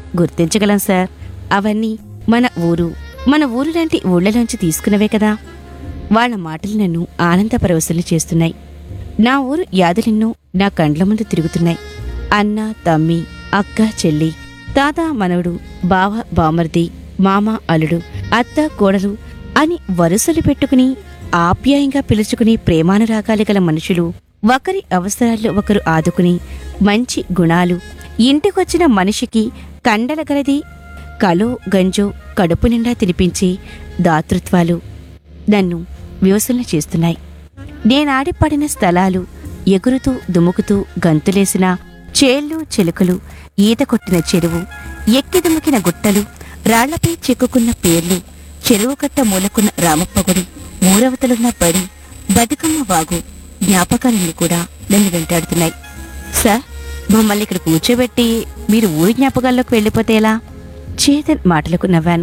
గుర్తించగలం సార్ అవన్నీ మన ఊరు మన ఊరు లాంటి ఊళ్ళలోంచి తీసుకున్నవే కదా వాళ్ళ మాటలు నన్ను ఆనందపరవశులు చేస్తున్నాయి నా ఊరు యాదులెన్నో నా కండ్ల ముందు తిరుగుతున్నాయి అన్న తమ్మి అక్క చెల్లి తాత మనవడు బావ బామర్ది మామ అల్లుడు అత్త కోడలు అని వరుసలు పెట్టుకుని ఆప్యాయంగా పిలుచుకుని ప్రేమానురాగాలు గల మనుషులు ఒకరి అవసరాల్లో ఒకరు ఆదుకుని మంచి గుణాలు ఇంటికొచ్చిన మనిషికి కండలగలది కలో గంజో కడుపు నిండా తినిపించి దాతృత్వాలు నన్ను వివసన చేస్తున్నాయి నేనాడిపడిన స్థలాలు ఎగురుతూ దుముకుతూ గంతులేసిన చేళ్ళు చెలుకలు ఈత కొట్టిన చెరువు ఎక్కి దుమికిన గుట్టలు రాళ్లపై చెక్కుకున్న పేర్లు చెరువు కట్ట మూలకున్న రామప్పగుడి ఊరవతలున్న బడి బతుకమ్మ వాగు జ్ఞాపకాలన్నీ కూడా నన్ను వెంటాడుతున్నాయి సార్ మమ్మల్ని ఇక్కడ కూర్చోబెట్టి మీరు ఊరి జ్ఞాపకాల్లోకి వెళ్ళిపోతే ఎలా చేతన్ మాటలకు నవ్వాను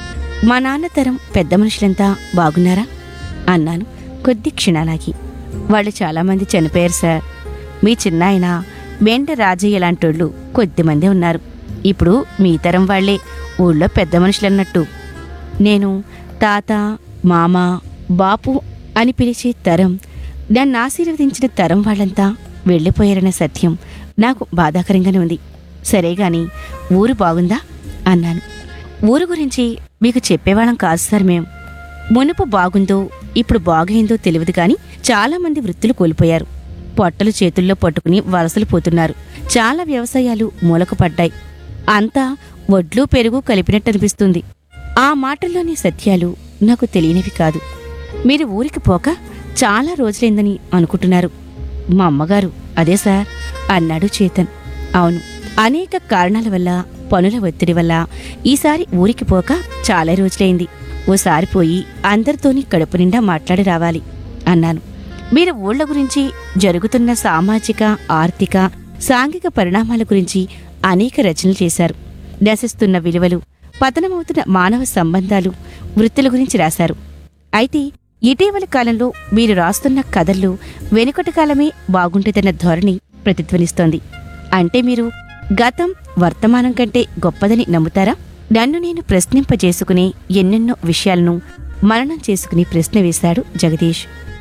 మా నాన్న తరం పెద్ద మనుషులంతా బాగున్నారా అన్నాను కొద్ది క్షణాలాగి వాళ్ళు చాలామంది చనిపోయారు సార్ మీ చిన్నాయన మెండ రాజయ్య లాంటోళ్ళు కొద్దిమంది ఉన్నారు ఇప్పుడు మీ తరం వాళ్లే ఊళ్ళో పెద్ద మనుషులన్నట్టు నేను తాత మామ బాపు అని పిలిచే తరం నన్ను ఆశీర్వదించిన తరం వాళ్ళంతా వెళ్ళిపోయారన్న సత్యం నాకు బాధాకరంగానే ఉంది సరే గాని ఊరు బాగుందా అన్నాను ఊరు గురించి మీకు చెప్పేవాళ్ళం కాదు సార్ మేం మునుపు బాగుందో ఇప్పుడు బాగైందో తెలియదు కానీ చాలా మంది వృత్తులు కోల్పోయారు పొట్టలు చేతుల్లో పట్టుకుని వలసలు పోతున్నారు చాలా వ్యవసాయాలు మూలకు పడ్డాయి అంతా వడ్లు పెరుగు కలిపినట్టు అనిపిస్తుంది ఆ మాటల్లోని సత్యాలు నాకు తెలియనివి కాదు మీరు ఊరికి పోక చాలా రోజులైందని అనుకుంటున్నారు మా అమ్మగారు అదే సార్ అన్నాడు చేతన్ అవును అనేక కారణాల వల్ల పనుల ఒత్తిడి వల్ల ఈసారి ఊరికి పోక చాలా రోజులైంది ఓసారి పోయి అందరితోని కడుపు నిండా మాట్లాడి రావాలి అన్నాను మీరు ఊళ్ళ గురించి జరుగుతున్న సామాజిక ఆర్థిక సాంఘిక పరిణామాల గురించి అనేక రచనలు చేశారు నశిస్తున్న విలువలు పతనమవుతున్న మానవ సంబంధాలు వృత్తుల గురించి రాశారు అయితే ఇటీవలి కాలంలో మీరు రాస్తున్న కథల్లో వెనుకటి కాలమే బాగుంటుందన్న ధోరణి ప్రతిధ్వనిస్తోంది అంటే మీరు గతం వర్తమానం కంటే గొప్పదని నమ్ముతారా నన్ను నేను ప్రశ్నింపజేసుకునే ఎన్నెన్నో విషయాలను మననం చేసుకుని ప్రశ్న వేశాడు జగదీష్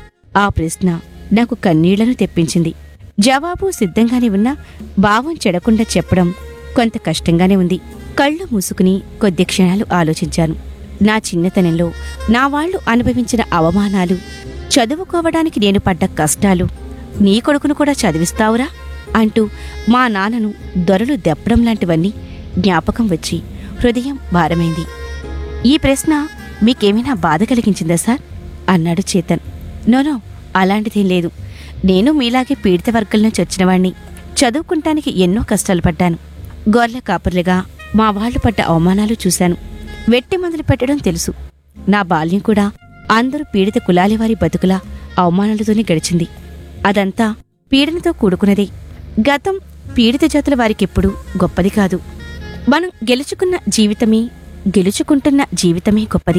ఆ ప్రశ్న నాకు కన్నీళ్లను తెప్పించింది జవాబు సిద్ధంగానే ఉన్నా భావం చెడకుండా చెప్పడం కొంత కష్టంగానే ఉంది కళ్ళు మూసుకుని కొద్ది క్షణాలు ఆలోచించాను నా చిన్నతనంలో నా వాళ్ళు అనుభవించిన అవమానాలు చదువుకోవడానికి నేను పడ్డ కష్టాలు నీ కొడుకును కూడా చదివిస్తావురా అంటూ మా నాన్నను దొరలు దెప్పడం లాంటివన్నీ జ్ఞాపకం వచ్చి హృదయం భారమైంది ఈ ప్రశ్న మీకేమైనా బాధ కలిగించిందా సార్ అన్నాడు చేతన్ నోనో అలాంటిదేం లేదు నేను మీలాగే పీడిత వర్గం నుంచి వచ్చినవాణ్ణి చదువుకుంటానికి ఎన్నో కష్టాలు పడ్డాను గొర్రెల కాపర్లుగా మా వాళ్ళు పడ్డ అవమానాలు చూశాను వెట్టి మందులు పెట్టడం తెలుసు నా బాల్యం కూడా అందరూ పీడిత కులాలి వారి బతుకులా అవమానాలతోనే గడిచింది అదంతా పీడనతో కూడుకున్నదే గతం పీడిత జాతుల వారికెప్పుడు గొప్పది కాదు మనం గెలుచుకున్న జీవితమే గెలుచుకుంటున్న జీవితమే గొప్పది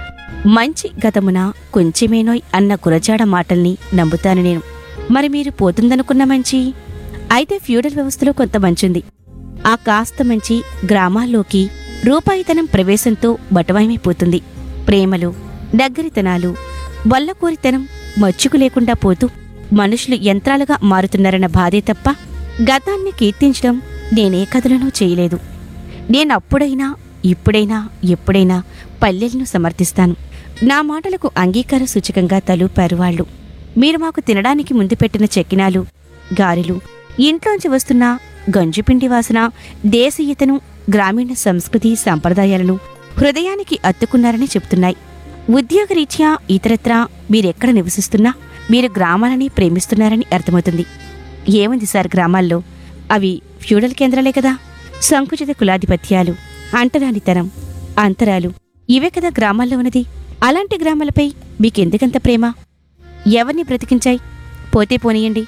మంచి గతమున కొంచెమేనోయ్ అన్న గురజాడ మాటల్ని నమ్ముతాను నేను మరి మీరు పోతుందనుకున్న మంచి అయితే ఫ్యూడల్ వ్యవస్థలో కొంత మంచుంది ఆ కాస్త మంచి గ్రామాల్లోకి రూపాయితనం ప్రవేశంతో బటవాయమైపోతుంది ప్రేమలు దగ్గరితనాలు వల్లకోరితనం మచ్చుకు లేకుండా పోతూ మనుషులు యంత్రాలుగా మారుతున్నారన్న బాధే తప్ప గతాన్ని కీర్తించడం నేనే కథలను చేయలేదు నేనప్పుడైనా ఇప్పుడైనా ఎప్పుడైనా పల్లెలను సమర్థిస్తాను నా మాటలకు అంగీకార సూచకంగా తలూపారు వాళ్ళు మీరు మాకు తినడానికి ముందు పెట్టిన చెక్కినాలు గారెలు ఇంట్లోంచి వస్తున్న గంజిపిండి వాసన దేశీయతను గ్రామీణ సంస్కృతి సంప్రదాయాలను హృదయానికి అత్తుకున్నారని చెప్తున్నాయి ఉద్యోగరీత్యా ఇతరత్రా మీరెక్కడ నివసిస్తున్నా మీరు గ్రామాలని ప్రేమిస్తున్నారని అర్థమవుతుంది ఏముంది సార్ గ్రామాల్లో అవి ఫ్యూడల్ కేంద్రాలే కదా సంకుచిత కులాధిపత్యాలు అంటరానితనం అంతరాలు ఇవే కదా గ్రామాల్లో ఉన్నది అలాంటి గ్రామాలపై మీకెందుకంత ప్రేమ ఎవరిని బ్రతికించాయి పోతే పోనీయండి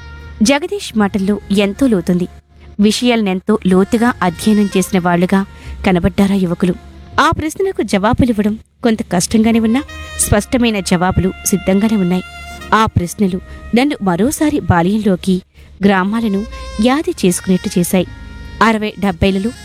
జగదీష్ మాటల్లో ఎంతో లోతుంది విషయాలనెంతో లోతుగా అధ్యయనం చేసిన వాళ్లుగా కనబడ్డారా యువకులు ఆ ప్రశ్నలకు జవాబులివ్వడం కొంత కష్టంగానే ఉన్నా స్పష్టమైన జవాబులు సిద్ధంగానే ఉన్నాయి ఆ ప్రశ్నలు నన్ను మరోసారి బాల్యంలోకి గ్రామాలను యాది చేసుకునేట్టు చేశాయి అరవై డెబ్బైలలో